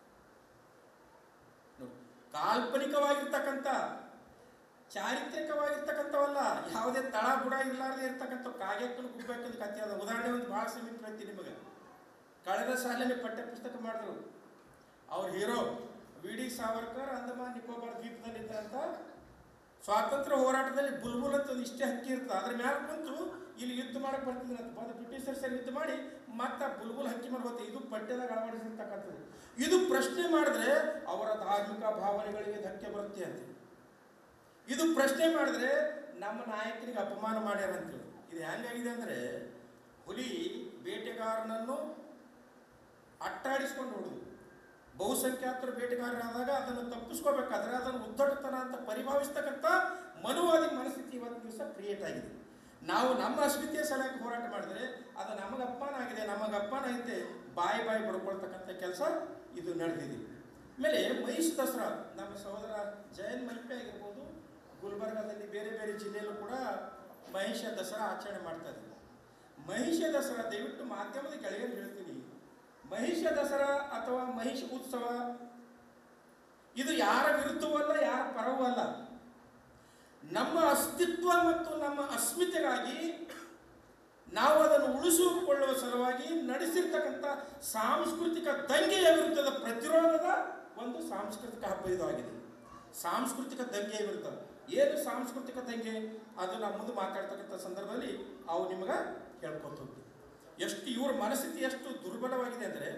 ನೋಡಿ, ಕಾಲ್ಪನಿಕವಾಗಿರ್ತಕ್ಕಂಥ ಚಾರಿತ್ರಿಕವಾಗಿರ್ತಕ್ಕಂಥವಲ್ಲ ಯಾವುದೇ ತಳ ಬುಡ ಇಲ್ಲಾರ್ದೆ ಇರ್ತಕ್ಕಂಥ ಕಾಗೆಕ್ಕನ್ನು ಗುಬ್ಬೆಕ್ಕನ್ನು ಕತ್ತಿ ಅದ ಉದಾಹರಣೆ ಒಂದು ಭಾಳ ಸಮೀಪ ಹೇಳ್ತೀನಿ ನಿಮಗೆ ಕಳೆದ ಸಾಲಿನಲ್ಲಿ ಪಠ್ಯ ಪುಸ್ತಕ ಮಾಡಿದ್ರು ಅವ್ರ hero V D Savarkar Andaman Nicobar ದ್ವೀಪದಲ್ಲಿದ್ದಂಥ ಸ್ವಾತಂತ್ರ್ಯ ಹೋರಾಟದಲ್ಲಿ ಬುಲ್ಬುಲ್ ಅಂತ ಒಂದು ಇಷ್ಟೇ ಹಕ್ಕಿ ಇರ್ತದೆ ಅದ್ರ ಮ್ಯಾಲ ಕುಂತು ಇಲ್ಲಿ ಯುದ್ಧ ಮಾಡಕ್ ಬರ್ತಿದ್ರು ಅಂತ ಬಂದು ಬ್ರಿಟಿಷರ್ ಸರಿ ಯುದ್ಧ ಮಾಡಿ ಮತ್ತೆ ಆ ಬುಲ್ಬುಲ್ ಹಕ್ಕಿ ಮಾಡ್ಬೋದು ಇದು ಪಠ್ಯದಾಗ ಅಳವಡಿಸಿರ್ತಕ್ಕಂಥದ್ದು ಇದು ಪ್ರಶ್ನೆ ಮಾಡಿದ್ರೆ ಅವರ ಧಾರ್ಮಿಕ ಭಾವನೆಗಳಿಗೆ ಧಕ್ಕೆ ಬರುತ್ತೆ ಅಂತ ಇದು ಪ್ರಶ್ನೆ ಮಾಡಿದ್ರೆ ನಮ್ಮ ನಾಯಕನಿಗೆ ಅಪಮಾನ ಮಾಡ್ಯಾರ ಅಂತೇಳಿ ಇದು ಹೆಂಗಾಗಿದೆ ಅಂದ್ರೆ ಹುಲಿ ಬೇಟೆಗಾರನನ್ನು ಅಟ್ಟಾಡಿಸ್ಕೊಂಡು ಹೊಡುದು ಬಹುಸಂಖ್ಯಾತರು ಬೇಟೆಗಾರರಾದಾಗ ಅದನ್ನು ತಪ್ಪಿಸ್ಕೋಬೇಕಾದ್ರೆ ಅದನ್ನು ಉದ್ದಟತನ ಅಂತ ಪರಿಭಾವಿಸ್ತಕ್ಕಂಥ ಮನುವಾದಿ ಮನಸ್ಥಿತಿ ಇವತ್ತು ದಿವಸ ಕ್ರಿಯೇಟ್ ಆಗಿದೆ ನಾವು ನಮ್ಮ ಅಸ್ಮಿತೆಯ ಸಲಕ್ಕೆ ಹೋರಾಟ ಮಾಡಿದ್ರೆ ಅದು ನಮಗೆ ಅಪಮಾನ ಆಗಿದೆ ನಮಗೆ ಅಪಮಾನ ಐತೆ ಬಾಯಿ ಬಾಯಿ ಬಡ್ಕೊಳ್ತಕ್ಕಂಥ ಕೆಲಸ ಇದು ನಡೆದಿದೆ ಆಮೇಲೆ ಮಹಿಷ್ ದಸರಾ ನಮ್ಮ ಸಹೋದರ ಜಯನ್ ಮಲ್ಪೆ ಆಗಿರ್ಬೋದು ಗುಲ್ಬರ್ಗಾದಲ್ಲಿ ಬೇರೆ ಬೇರೆ ಜಿಲ್ಲೆಯಲ್ಲೂ ಕೂಡ ಮಹಿಷ ದಸರಾ ಆಚರಣೆ ಮಾಡ್ತಾ ಇದ್ದಾರೆ ಮಹಿಷ ದಸರಾ ದಯವಿಟ್ಟು ಮಾಧ್ಯಮದ ಕೆಳಗೆ ಹೇಳ್ತೀನಿ ಮಹಿಷ ದಸರಾ ಅಥವಾ ಮಹಿಷ ಉತ್ಸವ ಇದು ಯಾರ ವಿರುದ್ಧವೂ ಅಲ್ಲ ಯಾರ ಪರವೂ ಅಲ್ಲ ನಮ್ಮ ಅಸ್ತಿತ್ವ ಮತ್ತು ನಮ್ಮ ಅಸ್ಮಿತೆಗಾಗಿ ನಾವು ಅದನ್ನು ಉಳಿಸಿಕೊಳ್ಳುವ ಸಲುವಾಗಿ ನಡೆಸಿರ್ತಕ್ಕಂಥ ಸಾಂಸ್ಕೃತಿಕ ದಂಗೆಯ ವಿರುದ್ಧದ ಪ್ರತಿರೋಧದ ಒಂದು ಸಾಂಸ್ಕೃತಿಕ ಹಬ್ಬ ಇದು ಆಗಿದೆ ಸಾಂಸ್ಕೃತಿಕ ದಂಗೆಯ ವಿರುದ್ಧ ಏನು ಸಾಂಸ್ಕೃತಿಕ ದಂಗೆ ಅದು ನಾವು ಮುಂದೆ ಮಾತಾಡ್ತಕ್ಕಂಥ ಸಂದರ್ಭದಲ್ಲಿ ಅವು ನಿಮಗೆ ಹೇಳ್ಕೊತ ಹೋಗ್ತೀವಿ ಎಷ್ಟು ಇವ್ರ ಮನಸ್ಥಿತಿ ಎಷ್ಟು ದುರ್ಬಲವಾಗಿದೆ ಅಂದರೆ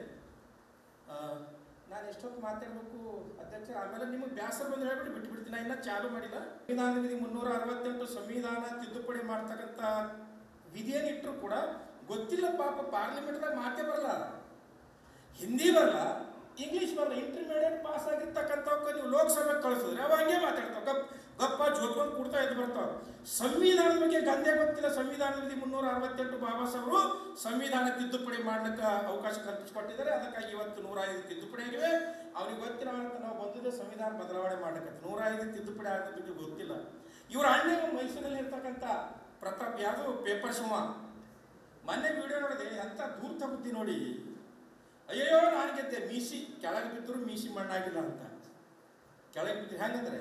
ನಾನು ಎಷ್ಟೊತ್ತು ಮಾತಾಡಬೇಕು ಅಧ್ಯಕ್ಷ ಆಮೇಲೆ ನಿಮಗೆ ಬೇಸರ ಬಂದು ಹೇಳ್ಬಿಟ್ಟು ಬಿಟ್ಟು ಬಿಡ್ತೀನಿ ನಾ ಇನ್ನೂ ಚಾಲು ಮಾಡಿಲ್ಲ ಸಂವಿಧಾನ ವಿಧಿ ಮುನ್ನೂರ ಅರವತ್ತೆಂಟು ಸಂವಿಧಾನ ತಿದ್ದುಪಡಿ ಮಾಡ್ತಕ್ಕಂಥ ವಿಧಿಯನ್ನು ಇಟ್ಟರು ಕೂಡ ಗೊತ್ತಿಲ್ಲ ಪಾಪ ಪಾರ್ಲಿಮೆಂಟ್ದಾಗ ಮಾತೇ ಬರಲ್ಲ ಹಿಂದಿ ಬರಲ್ಲ ಇಂಗ್ಲೀಷ್ ಬರಲ್ಲ ಇಂಟರ್ಮೀಡಿಯೇಟ್ ಪಾಸ್ ಆಗಿರ್ತಕ್ಕಂಥವಕ್ಕೆ ನೀವು ಲೋಕಸಭೆಗೆ ಕಳಿಸಿದ್ರೆ ಅವ ಹಂಗೆ ಮಾತಾಡ್ತಾವ ಗಪ್ ಗಪ್ಪ ಜೋತ್ಕೊಂಡು ಕೊಡ್ತಾ ಇದ್ದು ಬರ್ತಾವ ಸಂವಿಧಾನದ ಬಗ್ಗೆ ಗಂಧೆ ಗೊತ್ತಿಲ್ಲ ಸಂವಿಧಾನ ವಿಧಿ ಮುನ್ನೂರ ಅರವತ್ತೆಂಟು ಬಾಬಾ ಸಾಹೇಬರು ಸಂವಿಧಾನ ತಿದ್ದುಪಡಿ ಮಾಡ್ಲಿಕ್ಕೆ ಅವಕಾಶ ಕಲ್ಪಿಸಿಕೊಟ್ಟಿದ್ದಾರೆ ಅದಕ್ಕಾಗಿ ಇವತ್ತು ನೂರ ಐದು ತಿದ್ದುಪಡಿ ಆಗಿವೆ ಅವ್ರಿಗೆ ಗೊತ್ತಿಲ್ಲ ಅಂತ ನಾವು ಬಂದಿದ್ದೆ ಸಂವಿಧಾನ ಬದಲಾವಣೆ ಮಾಡ್ಲಿಕ್ಕೆ ನೂರ ಐದು ತಿದ್ದುಪಡಿ ಆದ ಬಗ್ಗೆ ಗೊತ್ತಿಲ್ಲ ಇವ್ರ ಅಣ್ಣ ಮೈಸೂರಲ್ಲಿ ಇರ್ತಕ್ಕಂಥ ಪ್ರತಾಪ್ ಯಾವುದು ಪೇಪರ್ ಶಿವ ಮೊನ್ನೆ ವಿಡಿಯೋ ನೋಡಿದೆ ಎಂಥ ಧೂರ್ತ ಬುದ್ಧಿ ನೋಡಿ ಅಯ್ಯೋ ನಾನು ಗೆದ್ದೆ ಮೀಸಿ ಕೆಳಗೆ ಬಿದ್ದರೂ ಮೀಸಿ ಮಣ್ಣಾಗಿಲ್ಲ ಅಂತ ಕೆಳಗೆ ಬಿದ್ದು ಹೆಂಗಂದ್ರೆ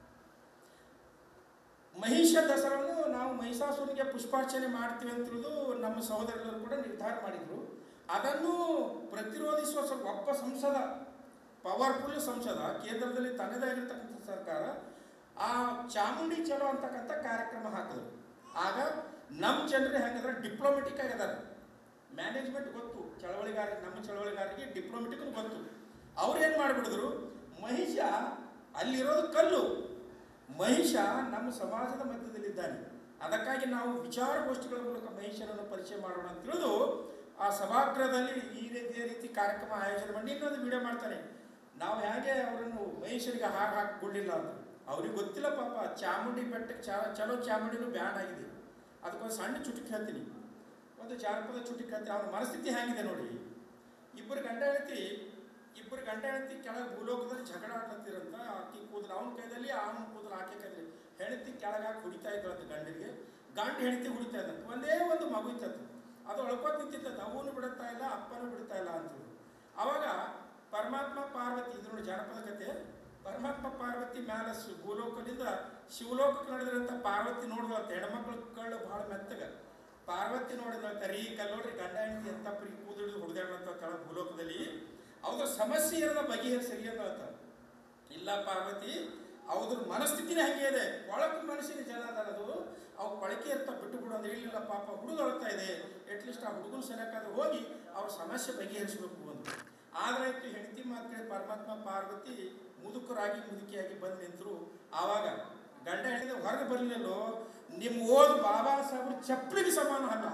ಮಹಿಷ ದಸರಾವನ್ನು ನಾವು ಮಹಿಷಾಸುರನಿಗೆ ಪುಷ್ಪಾರ್ಚನೆ ಮಾಡ್ತೀವಿ ಅಂತ ತಿಳಿದು ನಮ್ಮ ಸಹೋದರರು ಕೂಡ ನಿರ್ಧಾರ ಮಾಡಿದ್ರು ಅದನ್ನು ಪ್ರತಿರೋಧಿಸುವ ಸ್ವಲ್ಪ ಒಬ್ಬ ಸಂಸದ ಪವರ್ಫುಲ್ ಸಂಸದ ಕೇಂದ್ರದಲ್ಲಿ ತನ್ನದೇ ಆಗಿರ್ತಕ್ಕಂಥ ಸರ್ಕಾರ ಆ ಚಾಮುಂಡಿ ಚಲೋ ಅಂತಕ್ಕಂಥ ಕಾರ್ಯಕ್ರಮ ಹಾಕಿದ್ರು ಆಗ ನಮ್ಮ ಜನರು ಹೆಂಗಂದ್ರೆ ಡಿಪ್ಲೊಮೆಟಿಕ್ ಆಗಿದ್ದಾರೆ ಮ್ಯಾನೇಜ್ಮೆಂಟ್ ಗೊತ್ತು ಚಳವಳಿಗಾರ ನಮ್ಮ ಚಳವಳಿಗಾರರಿಗೆ ಡಿಪ್ಲೊಮೆಟಿಕ್ ಗೊತ್ತು ಅವ್ರು ಏನು ಮಾಡಿಬಿಡಿದ್ರು ಮಹಿಷ ಅಲ್ಲಿರೋದು ಕಲ್ಲು ಮಹಿಷ ನಮ್ಮ ಸಮಾಜದ ಮಧ್ಯದಲ್ಲಿದ್ದಾನೆ ಅದಕ್ಕಾಗಿ ನಾವು ವಿಚಾರಗೋಷ್ಠಿಗಳ ಮೂಲಕ ಮಹಿಷರನ್ನು ಪರಿಚಯ ಮಾಡೋಣ ಅಂತ ತಿಳಿದು ಆ ಸಭಾಗೃಹದಲ್ಲಿ ಈ ರೀತಿಯ ರೀತಿ ಕಾರ್ಯಕ್ರಮ ಆಯೋಜನೆ ಮಾಡಿ ಇನ್ನೊಂದು ವಿಡಿಯೋ ಮಾಡ್ತಾನೆ ನಾವು ಹೇಗೆ ಅವರನ್ನು ಮಹಿಷರಿಗೆ ಹಾಗೆ ಹಾಕಿಕೊಳ್ಳಿಲ್ಲ ಅಂತ ಅವ್ರಿಗೆ ಗೊತ್ತಿಲ್ಲ ಪಾಪ ಚಾಮುಂಡಿ ಬೆಟ್ಟಕ್ಕೆ ಚಾ ಚಲೋ ಚಾಮುಂಡಿನೂ ಬ್ಯಾನ್ ಆಗಿದೆ ಅದಕ್ಕೊಂದು ಸಣ್ಣ ಚುಟುಕಿ ಹೇಳ್ತೀನಿ ಒಂದು ಜಾನಪದ ಚುಟುಕಿ ಹೇಳ್ತೀನಿ ಅವ್ರ ಮನಸ್ಥಿತಿ ಹೇಗಿದೆ ನೋಡಿ ಇಬ್ಬರು ಗಂಡ ಹೆಂಡತಿ ಇಬ್ಬರು ಗಂಡ ಹೆಂಡತಿ ಕೆಳಗೆ ಭೂಲೋಕದಲ್ಲಿ ಜಗಳ ಆಡ್ಲತ್ತಿರಂತ ಆಕಿ ಕೂದಲು ಅವನ ಕೈದಲ್ಲಿ ಅವನ ಕೂದಲು ಆಕೆ ಕೈದಲ್ಲಿ ಹೆಂಡತಿ ಕೆಳಗಾಗಿ ಹುಡಿತಾ ಇದ್ರಂತ ಗಂಡಿಗೆ ಗಂಡ ಹೆಂಡತಿ ಹುಡಿತಾ ಇದ್ದಂತ ಒಂದೇ ಒಂದು ಮಗು ಇತ್ತಂತ ಅದು ಒಳ್ಕೋತ್ ನಿಂತಿತ್ತಂತ ಅವನು ಬಿಡುತ್ತಾ ಇಲ್ಲ ಅಪ್ಪನೂ ಬಿಡ್ತಾ ಇಲ್ಲ ಅಂತೇಳಿ ಅವಾಗ ಪರಮಾತ್ಮ ಪಾರ್ವತಿ ಇದು ನೋಡಿ ಜಾನಪದ ಕತೆ ಪರಮಾತ್ಮ ಪಾರ್ವತಿ ಮ್ಯಾಲ ಶಿ- ಭೂಲೋಕದಿಂದ ಶಿವಲೋಕಕ್ಕೆ ನಡೆದಿರಂತ ಪಾರ್ವತಿ ನೋಡಿದಂತ ಹೆಣ್ಮಕ್ಳು ಕಳ್ಳು ಬಹಳ ಮೆತ್ತಗ ಪಾರ್ವತಿ ನೋಡಿದಂತ ರೀ ಕಲ್ಲೋಡ್ರಿ ಗಂಡ ಹೆಂಡತಿ ಎಂತ ಪ್ರೀ ಕೂದಲು ಹೊಡೆದಾಡಂತ ಕೆಳ ಭೂಲೋಕದಲ್ಲಿ ಅವ್ರ ಸಮಸ್ಯೆ ಇರೋದ ಬಗೆಹರಿಸರಿ ಅಂತ ಇಲ್ಲ ಪಾರ್ವತಿ ಅವ್ರ ಮನಸ್ಥಿತಿನೇ ಹಂಗೆ ಇದೆ ಒಳಗೆ ಮನಸ್ಸಿನ ಜನ ಅದಾರ ಅದು ಅವು ಕೊಳಕೆ ಇರ್ತಾ ಬಿಟ್ಟು ಬಿಡು ಅಂದ್ರೆ ಇಲ್ಲ ಪಾಪ ಹುಡುಗ ಅಳ್ತಾ ಇದೆ ಅಟ್ಲೀಸ್ಟ್ ಆ ಹುಡುಗನ ಸಲಕ್ಕಾದ್ರೂ ಹೋಗಿ ಅವ್ರ ಸಮಸ್ಯೆ ಬಗೆಹರಿಸಬೇಕು ಅಂತ ಆದ್ರೆ ಆಯ್ತು ಹೆಂಡತಿ ಮಾತು ಕೇಳಿ ಪರಮಾತ್ಮ ಪಾರ್ವತಿ ಮುದುಕರಾಗಿ ಮುದುಕಿಯಾಗಿ ಬಂದು ನಿಂತರು ಆವಾಗ ಗಂಡ ಹೆಂಡತಿ ಹೊರಗೆ ಬರಲಿಲ್ಲೋ ನಿಮ್ಮ ಓದ್ ಬಾಬಾ ಸಾಹೇಬ್ರು ಚಪ್ಪಲಿಗೆ ಸಮಾನ ಅಲ್ಲ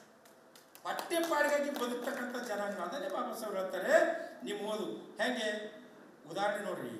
ಹೊಟ್ಟೆ ಪಾಡಿಗಾಗಿ ಬದುಕ್ತಕ್ಕಂಥ ಜನಾಂಗ ಅದನ್ನೇ ಬಾಬಾ ಸಾಹೇಬ್ ಹೇಳ್ತಾರೆ ನಿಮ್ಮ ಓದು ಹೆಂಗೆ ಉದಾಹರಣೆ ನೋಡ್ರಿ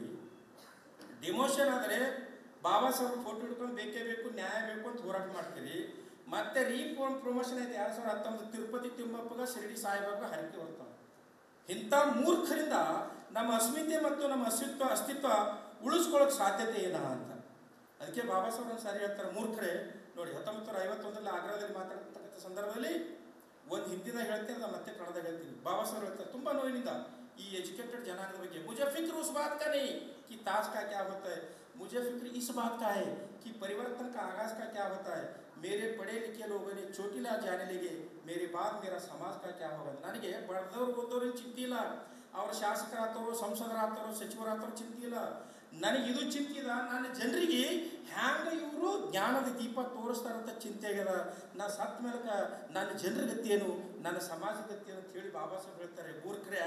ಡಿಮೋಷನ್ ಆದರೆ ಬಾಬಾ ಸಾಹೇಬ್ ಫೋಟೋ ಹಿಡ್ಕೊಂಡು ಬೇಕೇ ಬೇಕು ನ್ಯಾಯ ಬೇಕು ಅಂತ ಹೋರಾಟ ಮಾಡ್ತೀರಿ ಮತ್ತೆ ರೀ ಪ್ರಮೋಷನ್ ಐತೆ ಎರಡು ಸಾವಿರದ ಹತ್ತೊಂಬತ್ತು ತಿರುಪತಿ ತಿಮ್ಮಪ್ಪಗ ಶಿರಡಿ ಸಾಯಿಬಾಬ ಹರಕೆ ಹೊರ್ತಾವ ಇಂಥ ಮೂರ್ಖರಿಂದ ನಮ್ಮ ಅಸ್ಮಿತೆ ಮತ್ತು ನಮ್ಮ ಅಸ್ತಿತ್ವ ಅಸ್ತಿತ್ವ ಉಳಿಸ್ಕೊಳ್ಳೋಕೆ ಸಾಧ್ಯತೆ ಏನ ಅಂತ ಅದಕ್ಕೆ ಬಾಬಾ ಸಾಹೇಬ್ ಒಂದು ಸಾರಿ ಹೇಳ್ತಾರೆ ಮೂರ್ಖರೇ ನೋಡಿ ಹತ್ತೊಂಬತ್ತು ನೂರ ಐವತ್ತೊಂದರಲ್ಲಿ ಆಗ್ರಾದಲ್ಲಿ ಮಾತಾಡ್ತಕ್ಕಂಥ ಸಂದರ್ಭದಲ್ಲಿ ಒಂದು ಹಿಂದಿನ ಹೇಳ್ತೀನಿ ನಾನು ಮತ್ತೆ ಕನ್ನಡದಾಗ ಹೇಳ್ತೀನಿ ಬಾಬಾ ಸಾಹೇಬ್ ಹೇಳ್ತಾರೆ ತುಂಬ ನೋವಿನಿಂದ ಈ ಎಜುकेटेड जनांग ಬಗ್ಗೆ मुझे फिक्र उस बात का नहीं कि ताज का क्या होता है मुझे फिक्र इस बात का है कि परिवर्तन का आगाज का क्या होता है मेरे पढ़े लिखे लोगों ने चोटिला जाने लगे मेरे बाद मेरा समाज का क्या होगा ನನಗೆ ಬಡ್ದವ್ರು ಓದೋರು ಚಿಂತೆ ಇಲ್ಲ ಅವ್ರ ಶಾಸಕರಾಗ್ತಾರೋ ಸಂಸದರಾಗ್ತಾರೋ ಸಚಿವರಾಗ್ತಾರೋ ಚಿಂತೆ ಇಲ್ಲ ನನಗೆ ಇದು ಚಿಂತೆ ಇಲ್ಲ ನನ್ನ ಜನರಿಗೆ ಹ್ಯಾಂಗ ಇವರು ಜ್ಞಾನದ ದೀಪ ತೋರಿಸ್ತಾರಂತ ಚಿಂತೆ ಆಗ್ಯದ ನಾ ಸತ್ ಮೇಲಕ ನನ್ನ ಜನರ ಗತಿಯೇನು ನನ್ನ ಸಮಾಜ ಗತಿಯೇನು ಅಂತ ಹೇಳಿ ಬಾಬಾ ಸಾಹೇಬ್ ಹೇಳ್ತಾರೆ ಮೂರ್ಖರೇ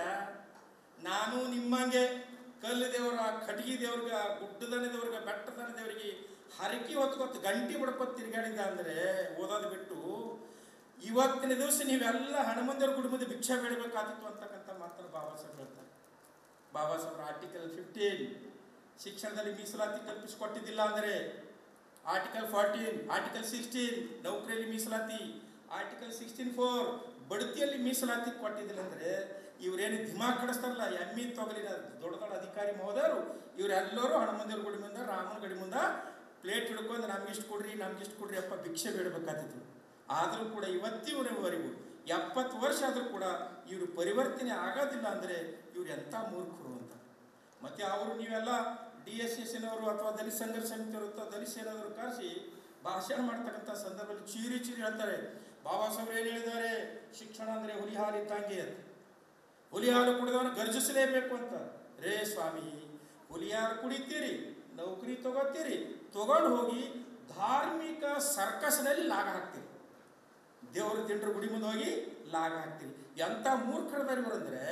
ನಾನು ನಿಮ್ಮಂಗೆ ಕಲ್ಲು ದೇವರ ಕಟಗಿ ದೇವ್ರಿಗೆ ಗುಡ್ಡದನ ದೇವ್ರಿಗೆ ಬೆಟ್ಟದನ ದೇವರಿಗೆ ಹರಕಿ ಹೊತ್ಕೊತ್ ಗಂಟಿ ಬಡ್ಕೊತ್ ತಿರ್ಗಾಡಿದ ಅಂದರೆ ಓದೋದು ಬಿಟ್ಟು ಇವತ್ತಿನ ದಿವಸ ನೀವೆಲ್ಲ ಹನುಮಂದರ ಗುಡಿ ಮುಂದೆ ಭಿಕ್ಷೆ ಬೇಡಬೇಕಾಗಿತ್ತು ಅಂತಕ್ಕಂಥ ಮಾತನ್ನು ಬಾಬಾ ಸಾಹೇಬ್ ಹೇಳ್ತಾರೆ ಬಾಬಾ ಸಾಹೇಬ್ರ ಆರ್ಟಿಕಲ್ ಫಿಫ್ಟೀನ್ ಶಿಕ್ಷಣದಲ್ಲಿ ಮೀಸಲಾತಿ ಕಲ್ಪಿಸಿಕೊಟ್ಟಿದ್ದಿಲ್ಲ ಅಂದರೆ ಆರ್ಟಿಕಲ್ ಫಾರ್ಟೀನ್ ಆರ್ಟಿಕಲ್ ಸಿಕ್ಸ್ಟೀನ್ ನೌಕರಿಯಲ್ಲಿ ಮೀಸಲಾತಿ ಆರ್ಟಿಕಲ್ ಸಿಕ್ಸ್ಟೀನ್ ಫೋರ್ ಬಡ್ತಿಯಲ್ಲಿ ಮೀಸಲಾತಿ ಕೊಟ್ಟಿದ್ದಿಲ್ಲ ಅಂದರೆ ಇವರೇನು ದಿಮಾಗ್ ಕಡಿಸ್ತಾರಲ್ಲ ಎಮ್ಮಿ ತೊಗಲಿನ ದೊಡ್ಡ ದೊಡ್ಡ ಅಧಿಕಾರಿ ಮಹೋದಯರು ಇವರೆಲ್ಲರೂ ಹನುಮಂದಿರ ಗುಡಿ ಮುಂದೆ ರಾಮನ ಗಡಿ ಮುಂದೆ ಪ್ಲೇಟ್ ಹಿಡ್ಕೊಂಡು ನಮ್ಗೆ ಇಷ್ಟು ಕೊಡ್ರಿ ನಮ್ಗೆ ಇಷ್ಟು ಕೊಡ್ರಿ ಅಪ್ಪ ಭಿಕ್ಷೆ ಬೇಡಬೇಕಾಗ್ತಿತ್ತು ಆದರೂ ಕೂಡ ಇವತ್ತಿವರೆಗೂ ಎಪ್ಪತ್ತು ವರ್ಷ ಆದರೂ ಕೂಡ ಇವರು ಪರಿವರ್ತನೆ ಆಗೋದಿಲ್ಲ ಅಂದರೆ ಇವ್ರು ಎಂಥ ಮೂರ್ಖರು ಅಂತ ಮತ್ತೆ ಅವರು ನೀವೆಲ್ಲ ಡಿ ಎಸ್ ಎಸ್ ಎನವರು ಅಥವಾ ದಲಿತ ಸಂಘರ್ಷ ಸಮಿತಿಯವರು ಅಥವಾ ದಲಿತ ಸೇನಾದವರು ಕರೆಸಿ ಭಾಷಣ ಮಾಡ್ತಕ್ಕಂಥ ಸಂದರ್ಭದಲ್ಲಿ ಚೀರಿ ಚೀರಿ ಹೇಳ್ತಾರೆ ಬಾಬಾ ಸಾಹೇಬ್ರು ಏನು ಹೇಳಿದ್ದಾರೆ ಶಿಕ್ಷಣ ಅಂದರೆ ಹುಲಿ ಹಾಲು ಇದ್ದಂಗೆ ಅಂತ ಹುಲಿ ಹಾಲು ಕುಡಿದವನು ಗರ್ಜಿಸಲೇಬೇಕು ಅಂತ ರೇ ಸ್ವಾಮಿ ಹುಲಿ ಹಾಲು ಕುಡಿತೀರಿ ನೌಕರಿ ತಗೋತೀರಿ ತಗೊಂಡು ಹೋಗಿ ಧಾರ್ಮಿಕ ಸರ್ಕಸ್ನಲ್ಲಿ ಲಾಗ ಹಾಕ್ತೀರಿ ದೇವರ ದಿಂಡ್ರ ಗುಡಿ ಮುಂದೆ ಹೋಗಿ ಲಾಗ ಹಾಕ್ತೀರಿ ಎಂಥ ಮೂರ್ಖರದವರು ಅಂದರೆ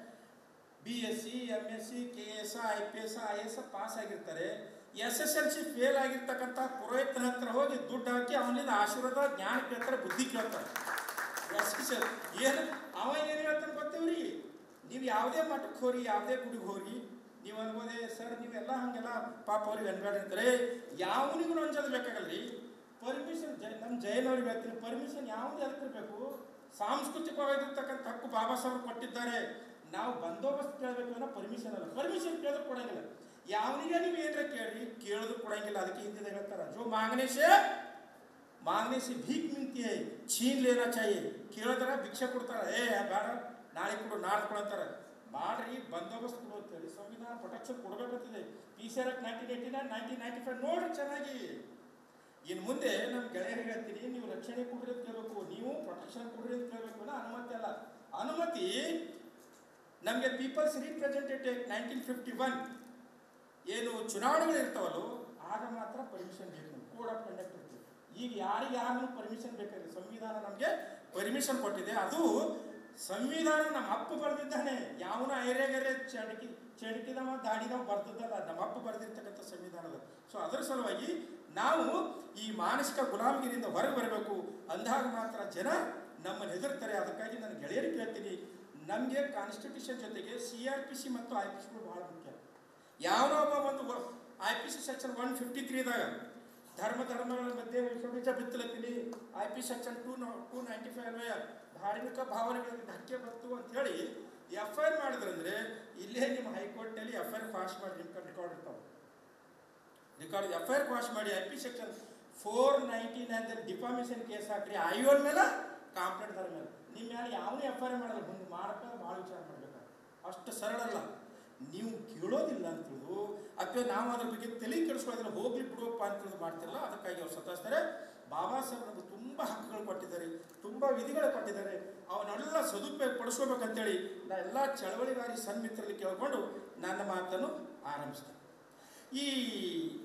B S C M S C K S I P S I S pass ಆಗಿರ್ತಾರೆ S S L C fail ಆಗಿರ್ತಕ್ಕಂಥ ಪುರೋಹಿತನ ಹತ್ರ ಹೋಗಿ ದುಡ್ಡು ಹಾಕಿ ಅವನಿಂದ ಆಶೀರ್ವಾದ ಜ್ಞಾನ ಕೇಳ್ತಾರೆ ಬುದ್ಧಿ ಕೇಳ್ತಾರೆ ಎಸ್ ಎಸ್ ಎಲ್ ಏನು ಅವ ಏನು ಹೇಳ್ತಾನೆ ಗೊತ್ತೇವ್ರಿ ನೀವು ಯಾವುದೇ ಮಠಕ್ಕೆ ಹೋರಿ ಯಾವುದೇ ಗುಡಿಗೆ ಹೋರಿ ನೀವು ಅನ್ಬೋದೇ ಸರ್ ನೀವೆಲ್ಲ ಹಂಗೆಲ್ಲ ಪಾಪ ಅವ್ರಿಗೆ ಅನ್ಬೇಡ ಅಂತಾರೆ ಯಾವನಿಗೂ ಅಂಜೋದು ಬೇಕಾಗಲ್ರಿ ಪರ್ಮಿಷನ್ ಜೈ ನಮ್ಮ ಜೈನವ್ರಿಗೆ ಹೇಳ್ತೀನಿ ಪರ್ಮಿಷನ್ ಯಾವುದು ಎದಕ್ಕಿರ್ಬೇಕು ಸಾಂಸ್ಕೃತಿಕವಾಗಿರ್ತಕ್ಕಂಥ ಹಕ್ಕು ಬಾಬಾ ಸಾಹೇಬ್ ಕೊಟ್ಟಿದ್ದಾರೆ ನಾವು ಬಂದೋಬಸ್ತ್ ಕೇಳಬೇಕು ಅನ್ನೋ ಪರ್ಮಿಷನ್ ಅಲ್ಲ ಪರ್ಮಿಷನ್ ಕೇಳಿದ್ರು ಕೊಡಂಗಿಲ್ಲ ಯಾವನಿಗೆ ನೀವು ಏನಾರ ಕೇಳಿ ಕೇಳಿದ್ರು ಕೊಡಂಗಿಲ್ಲ ಅದಕ್ಕೆ ಹಿಂದಿನ ಹೇಳ್ತಾರೆ ಜೋ ಮಾಂಗನೆ ಸೆ ಮಾಂಗನೆ से भीख मिलती है छीन लेना चाहिए ಕೇಳಿದ್ರೆ ಭಿಕ್ಷೆ ಕೊಡ್ತಾರೆ ಏ ಬೇಡ ನಾಳೆ ಕೊಡು ನಾಳೆ ಕೊಡು ಅಂತಾರೆ ಮಾಡ್ರಿ ಬಂದೋಬಸ್ತ್ ಕೊಡುತ್ತೇಳಿ ಸಂವಿಧಾನ ಪ್ರೊಟೆಕ್ಷನ್ ಕೊಡಬೇಕಂತಿದೆ P C R act nineteen eighty nine nineteen ninety five ನೋಡ್ರಿ ಚೆನ್ನಾಗಿ ಇನ್ನು ಮುಂದೆ ನಮ್ಮ ಗೆಳೆಯರಿಗೆ ಹೇಳ್ತೀನಿ ನೀವು ರಕ್ಷಣೆ ಕೊಡ್ರಿ ಅಂತ ಕೇಳಬೇಕು ನೀವು ಪ್ರೊಟೆಕ್ಷನ್ ಕೊಡ್ರಿ ಅಂತ ಕೇಳಬೇಕು ಅನ್ನೋ ಅನುಮತಿ ಅಲ್ಲ ಅನುಮತಿ ನಮಗೆ people's representative nineteen fifty one ಏನು ಚುನಾವಣೆಗಳು ಇರ್ತಾವಲ್ಲೋ ಆಗ ಮಾತ್ರ ಪರ್ಮಿಷನ್ ಬೇಕು ಕೋಡ್ ಆಫ್ ಕಂಡಕ್ಟ್ ಇರ್ತದೆ ಈಗ ಯಾರಿಗೆ ಯಾರು ಪರ್ಮಿಷನ್ ಬೇಕಾಗಿದೆ ಸಂವಿಧಾನ ನಮಗೆ ಪರ್ಮಿಷನ್ ಕೊಟ್ಟಿದೆ ಅದು ಸಂವಿಧಾನ ನಮ್ಮ ಅಪ್ಪ ಬರೆದಿದ್ದಾನೆ ಯಾವನ ಐರೆಗರೆ ಚಡಕಿ ಚಡಕಿದವ ದಾಡಿದವ ಬರ್ದದ್ದಲ್ಲ ನಮ್ಮ ಅಪ್ಪ ಬರೆದಿರ್ತಕ್ಕಂಥ ಸಂವಿಧಾನದ ಸೊ ಅದರ ಸಲುವಾಗಿ ನಾವು ಈ ಮಾನಸಿಕ ಗುಲಾಮಗಿರಿಯಿಂದ ಹೊರಗೆ ಬರಬೇಕು ಅಂದಾಗ ಮಾತ್ರ ಜನ ನಮ್ಮನ್ನು ಹೆದರ್ತಾರೆ ಅದಕ್ಕಾಗಿ ನಾನು ಗೆಳೆಯರಿಗೆ ಕೇಳ್ತೀನಿ ನಮಗೆ ಕಾನ್ಸ್ಟಿಟ್ಯೂಷನ್ ಜೊತೆಗೆ ಸಿ ಆರ್ ಪಿ ಸಿ ಮತ್ತು ಐ ಪಿ ಸಿಗಳು ಭಾಳ ಮುಖ್ಯ ಯಾವನೋ ಒಬ್ಬ ಒಂದು I P C section one fifty ತ್ರೀದಾಗ ಧರ್ಮ ಧರ್ಮಗಳ ಮಧ್ಯೆ ವಿಷಬೀಜ ಬಿತ್ತಲತ್ತೀನಿ I P section two two ninety five ಧಾರ್ಮಿಕ ಭಾವನೆಗಳಿಗೆ ಧಕ್ಕೆ ಬಂತು ಅಂತ ಹೇಳಿ ಎಫ್ ಐ ಆರ್ ಮಾಡಿದ್ರಂದ್ರೆ ಇಲ್ಲೇ ನಿಮ್ಮ ಹೈಕೋರ್ಟ್ನಲ್ಲಿ ಎಫ್ ಐ ಆರ್ ಪಾಸ್ ಮಾಡಿ ನಿಮ್ಮ ರೆಕಾರ್ಡ್ ಇರ್ತಾವೆ record F I R pass ಮಾಡಿ I P section four ninety ನೈನ್ದಲ್ಲಿ ಡಿಫಾಮೇಷನ್ ಕೇಸ್ ಹಾಕ್ರಿ ಐವನ್ ಮೇಲೆ ಕಾಂಪ್ಲೇಂಟ್ ಧರ್ಮ ಮೇಲೆ ನಿಮ್ಮ ಮೇಲೆ ಯಾವನೇ ಎಫ್ ಐ ಆರ್ ಮಾಡಲ್ಲ ಮುಂದೆ ಮಾಡಕ್ಕೆ ಭಾಳ ವಿಚಾರ ಮಾಡಬೇಕು ಅಷ್ಟು ಸರಳ ಅಲ್ಲ ನೀವು ಕೇಳೋದಿಲ್ಲ ಅಂತ ತಿಳಿದು ಅಥವಾ ನಾವು ಅದ್ರ ಬಗ್ಗೆ ತಲೆ ಕೆಡಿಸ್ಕೊಳ್ಳೋದಿಲ್ಲ ಹೋಗ್ಲಿ ಬಿಡುವಪ್ಪ ಅಂತ ತಿಳಿದು ಮಾಡ್ತಿರಲ್ಲ ಅದಕ್ಕಾಗಿ ಅವ್ರು ಸತಾಯಿಸ್ತಾರೆ ಬಾಬಾ ಸಾಹೇಬ್ ನಮಗೆ ತುಂಬ ಹಕ್ಕುಗಳು ಕೊಟ್ಟಿದ್ದಾರೆ ತುಂಬ ವಿಧಿಗಳು ಕೊಟ್ಟಿದ್ದಾರೆ ಅವನ್ನೆಲ್ಲ ಸದುಪಯೋಗ ಪಡಿಸ್ಕೋಬೇಕಂತೇಳಿ ನಾ ಎಲ್ಲ ಚಳವಳಿಗಾರಿ ಸನ್ಮಿತ್ರರಲ್ಲಿ ಕೇಳಿಕೊಂಡು ನನ್ನ ಮಾತನ್ನು ಆರಂಭಿಸ್ತೇನೆ ಈ